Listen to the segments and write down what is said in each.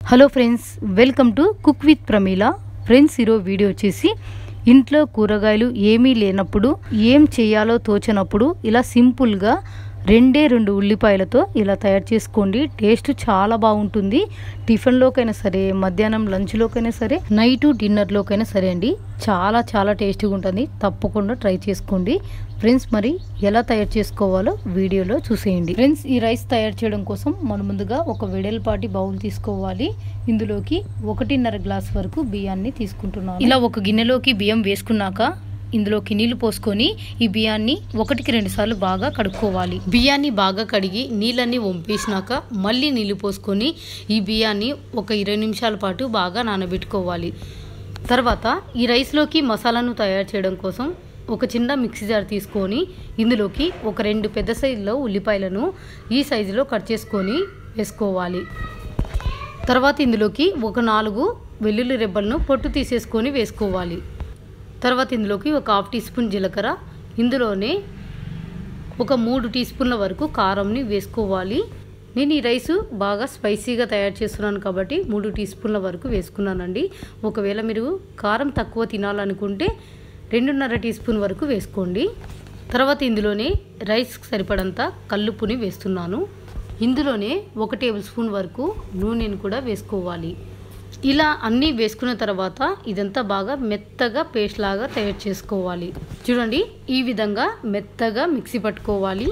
hello friends welcome to cook with Pramila friends ఈరోజు video వచ్చేసి ఇంట్లో కూరగాయలు ఏమీ లేనప్పుడు ఏం చేయాలో తోచనప్పుడు ఇలా సింపుల్గా రెండే రెండు ఉల్లిపాయలతో ఇలా తయారు చేసుకోండి టేస్ట్ చాలా బాగుంటుంది టిఫిన్లోకైనా సరే మధ్యాహ్నం లంచ్లోకైనా సరే నైట్ డిన్నర్లోకైనా సరే అండి చాలా చాలా టేస్టీగా ఉంటుంది తప్పకుండా ట్రై చేసుకోండి ఫ్రెండ్స్ మరి ఎలా తయారు చేసుకోవాలో వీడియోలో చూసేయండి ఫ్రెండ్స్ ఈ రైస్ తయారు చేయడం కోసం మనం ముందుగా ఒక వెడల్పాటి బౌల్ తీసుకోవాలి ఇందులోకి ఒకటిన్నర గ్లాస్ వరకు బియ్యాన్ని తీసుకుంటున్నాను ఇలా ఒక గిన్నెలోకి బియ్యం వేసుకున్నాక ఇందులోకి నీళ్లు పోసుకొని ఈ బియ్యాన్ని ఒకటికి రెండు సార్లు బాగా కడుక్కోవాలి బియ్యాన్ని బాగా కడిగి నీళ్ళన్నీ వంపేసినాక మళ్ళీ నీళ్లు పోసుకొని ఈ బియ్యాన్ని ఒక ఇరవై నిమిషాల పాటు బాగా నానబెట్టుకోవాలి తర్వాత ఈ రైస్లోకి మసాలాను తయారు చేయడం కోసం ఒక చిన్న మిక్సీ జార్ తీసుకొని ఇందులోకి ఒక రెండు పెద్ద సైజులో ఉల్లిపాయలను ఈ సైజులో కట్ చేసుకొని వేసుకోవాలి తర్వాత ఇందులోకి ఒక నాలుగు వెల్లుల్లి రెబ్బలను పొట్టు తీసేసుకొని వేసుకోవాలి తర్వాత ఇందులోకి ఒక హాఫ్ టీ స్పూన్ జీలకర్ర ఇందులోనే ఒక మూడు టీ స్పూన్ల వరకు కారంని వేసుకోవాలి నేను ఈ రైసు బాగా స్పైసీగా తయారు చేస్తున్నాను కాబట్టి మూడు టీ స్పూన్ల వరకు వేసుకున్నానండి ఒకవేళ మీరు కారం తక్కువ తినాలనుకుంటే రెండున్నర టీ స్పూన్ వరకు వేసుకోండి తర్వాత ఇందులోనే రైస్కి సరిపడంత కల్లుపుని వేస్తున్నాను ఇందులోనే ఒక టేబుల్ స్పూన్ వరకు నూనెను కూడా వేసుకోవాలి ఇలా అన్నీ వేసుకున్న తర్వాత ఇదంతా బాగా మెత్తగా పేస్ట్ లాగా తయారు చేసుకోవాలి చూడండి ఈ విధంగా మెత్తగా మిక్సీ పట్టుకోవాలి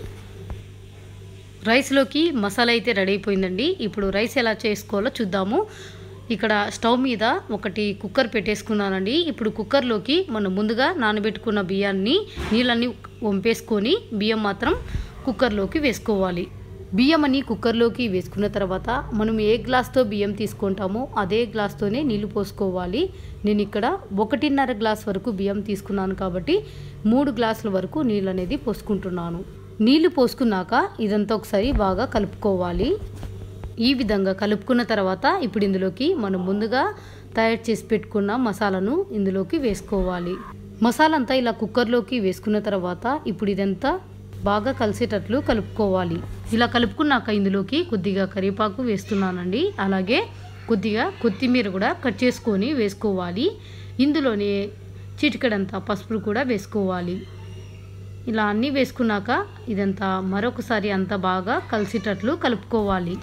రైస్లోకి మసాలా అయితే రెడీ అయిపోయిందండి ఇప్పుడు రైస్ ఎలా చేసుకోవాలో చూద్దాము ఇక్కడ స్టవ్ మీద ఒకటి కుక్కర్ పెట్టేసుకున్నానండి ఇప్పుడు కుక్కర్లోకి మనం ముందుగా నానబెట్టుకున్న బియ్యాన్ని నీళ్ళన్నీ వంపేసుకొని బియ్యం మాత్రం కుక్కర్లోకి వేసుకోవాలి బియ్యం అని కుక్కర్లోకి వేసుకున్న తర్వాత మనం ఏ గ్లాస్తో బియ్యం తీసుకుంటామో అదే గ్లాస్తోనే నీళ్లు పోసుకోవాలి నేను ఇక్కడ ఒకటిన్నర గ్లాస్ వరకు బియ్యం తీసుకున్నాను కాబట్టి మూడు గ్లాసుల వరకు నీళ్ళు అనేది పోసుకుంటున్నాను నీళ్లు పోసుకున్నాక ఇదంతా ఒకసారి బాగా కలుపుకోవాలి ఈ విధంగా కలుపుకున్న తర్వాత ఇప్పుడు ఇందులోకి మనం ముందుగా తయారు చేసి పెట్టుకున్న మసాలాను ఇందులోకి వేసుకోవాలి మసాలా అంతా ఇలా కుక్కర్లోకి వేసుకున్న తర్వాత ఇప్పుడు ఇదంతా బాగా కలిసేటట్లు కలుపుకోవాలి ఇలా కలుపుకున్నాక ఇందులోకి కొద్దిగా కరివేపాకు వేస్తున్నానండి అలాగే కొద్దిగా కొత్తిమీర కూడా కట్ చేసుకొని వేసుకోవాలి ఇందులోనే చిటికడంతా పసుపు కూడా వేసుకోవాలి ఇలా అన్నీ వేసుకున్నాక ఇదంతా మరొకసారి అంతా బాగా కలిసేటట్లు కలుపుకోవాలి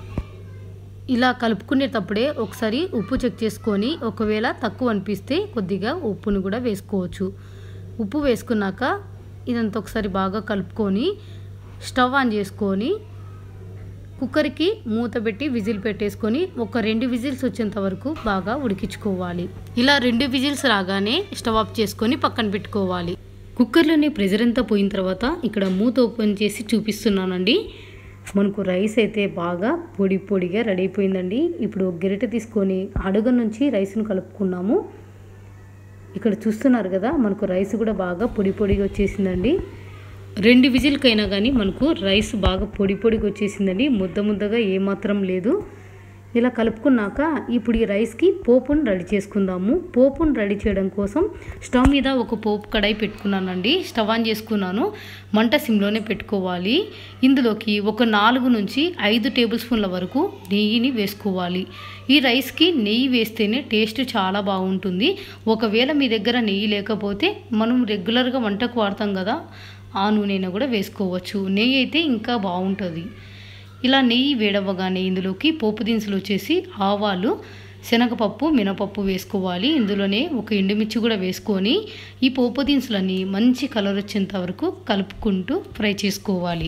ఇలా కలుపుకునేటప్పుడే ఒకసారి ఉప్పు చెక్ చేసుకొని ఒకవేళ తక్కువ అనిపిస్తే కొద్దిగా ఉప్పును కూడా వేసుకోవచ్చు ఉప్పు వేసుకున్నాక ఇదంతా ఒకసారి బాగా కలుపుకొని స్టవ్ ఆన్ చేసుకొని కుక్కర్కి మూత పెట్టి విజిల్ పెట్టేసుకొని ఒక రెండు విజిల్స్ వచ్చేంత వరకు బాగా ఉడికించుకోవాలి ఇలా రెండు విజిల్స్ రాగానే స్టవ్ ఆఫ్ చేసుకొని పక్కన పెట్టుకోవాలి కుక్కర్లోని ప్రెజర్ అంతా పోయిన తర్వాత ఇక్కడ మూత ఓపెన్ చేసి చూపిస్తున్నానండి మనకు రైస్ అయితే బాగా పొడి పొడిగా రెడీ అయిపోయిందండి ఇప్పుడు గరిటె తీసుకొని అడుగ నుంచి రైస్ను కలుపుకున్నాము ఇక్కడ చూస్తున్నారు కదా మనకు రైస్ కూడా బాగా పొడి పొడిగా వచ్చేసిందండి రెండు విజిల్కైనా కానీ మనకు రైస్ బాగా పొడి పొడిగా వచ్చేసిందండి ముద్ద ముద్దగా ఏమాత్రం లేదు ఇలా కలుపుకున్నాక ఇప్పుడు ఈ రైస్కి పోపును రెడీ చేసుకుందాము పోపును రెడీ చేయడం కోసం స్టవ్ మీద ఒక పోపు కడాయి పెట్టుకున్నానండి స్టవ్ ఆన్ చేసుకున్నాను మంట సిమ్లోనే పెట్టుకోవాలి ఇందులోకి ఒక నాలుగు నుంచి ఐదు టేబుల్ స్పూన్ల వరకు నెయ్యిని వేసుకోవాలి ఈ రైస్కి నెయ్యి వేస్తేనే టేస్ట్ చాలా బాగుంటుంది ఒకవేళ మీ దగ్గర నెయ్యి లేకపోతే మనం రెగ్యులర్గా వంటకు వాడతాం కదా ఆ నూనెను కూడా వేసుకోవచ్చు నెయ్యి అయితే ఇంకా బాగుంటుంది ఇలా నెయ్యి వేడవ్వగానే ఇందులోకి పోపు దినుసులు వచ్చేసి ఆవాలు శనగపప్పు మినపప్పు వేసుకోవాలి ఇందులోనే ఒక ఎండుమిర్చి కూడా వేసుకొని ఈ పోపు దినుసులని మంచి కలర్ వచ్చేంత వరకు కలుపుకుంటూ ఫ్రై చేసుకోవాలి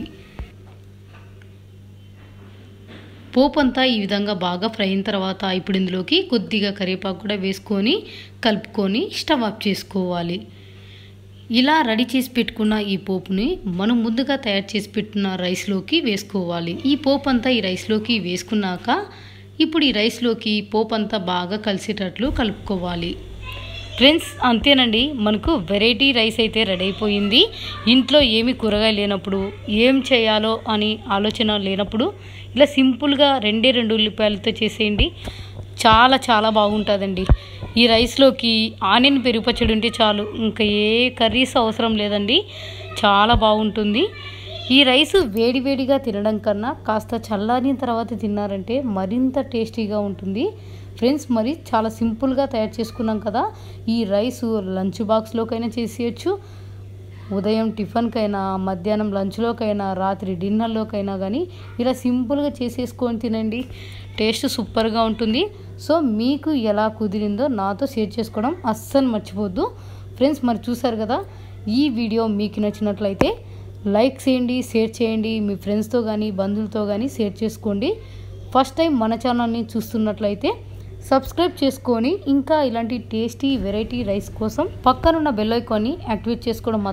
పోపు అంతా ఈ విధంగా బాగా ఫ్రై అయిన తర్వాత ఇప్పుడు ఇందులోకి కొద్దిగా కరివేపాకు కూడా వేసుకొని కలుపుకొని స్టవ్ ఆఫ్ చేసుకోవాలి ఇలా రెడీ చేసి పెట్టుకున్న ఈ పోపుని మనం ముందుగా తయారు చేసి పెట్టిన రైస్లోకి వేసుకోవాలి ఈ పోపు అంతా ఈ రైస్లోకి వేసుకున్నాక ఇప్పుడు ఈ రైస్లోకి పోపు అంతా బాగా కలిసేటట్లు కలుపుకోవాలి ఫ్రెండ్స్ అంతేనండి మనకు వెరైటీ రైస్ అయితే రెడీ అయిపోయింది ఇంట్లో ఏమి కూరగాయలు లేనప్పుడు ఏం చేయాలో అని ఆలోచన లేనప్పుడు ఇలా సింపుల్గా రెండే రెండు ఉల్లిపాయలతో చేసేయండి చాలా చాలా బాగుంటుందండి ఈ రైస్లోకి ఆనియన్ పెరుగు పచ్చడి ఉంటే చాలు ఇంకా ఏ కర్రీస్ అవసరం లేదండి చాలా బాగుంటుంది ఈ రైస్ వేడివేడిగా తినడం కన్నా కాస్త చల్లారిన తర్వాత తిన్నారంటే మరింత టేస్టీగా ఉంటుంది ఫ్రెండ్స్ మరి చాలా సింపుల్గా తయారు చేసుకున్నాం కదా ఈ రైస్ లంచ్ బాక్స్లోకైనా చేసేయచ్చు ఉదయం టిఫిన్కైనా మధ్యాహ్నం లంచ్లోకైనా రాత్రి డిన్నర్లోకైనా కానీ ఇలా సింపుల్గా చేసేసుకొని తినండి టేస్ట్ సూపర్గా ఉంటుంది సో మీకు ఎలా కుదిరిందో నాతో షేర్ చేసుకోవడం అస్సలు మర్చిపోద్దు ఫ్రెండ్స్ మరి చూసారు కదా ఈ వీడియో మీకు నచ్చినట్లయితే లైక్ చేయండి షేర్ చేయండి మీ ఫ్రెండ్స్తో కానీ బంధువులతో కానీ షేర్ చేసుకోండి ఫస్ట్ టైం మన ఛానల్ని చూస్తున్నట్లయితే సబ్స్క్రైబ్ చేసుకొని ఇంకా ఇలాంటి టేస్టీ వెరైటీ రైస్ కోసం పక్కనున్న బెల్ ఐకాన్ని యాక్టివేట్ చేసుకోవడం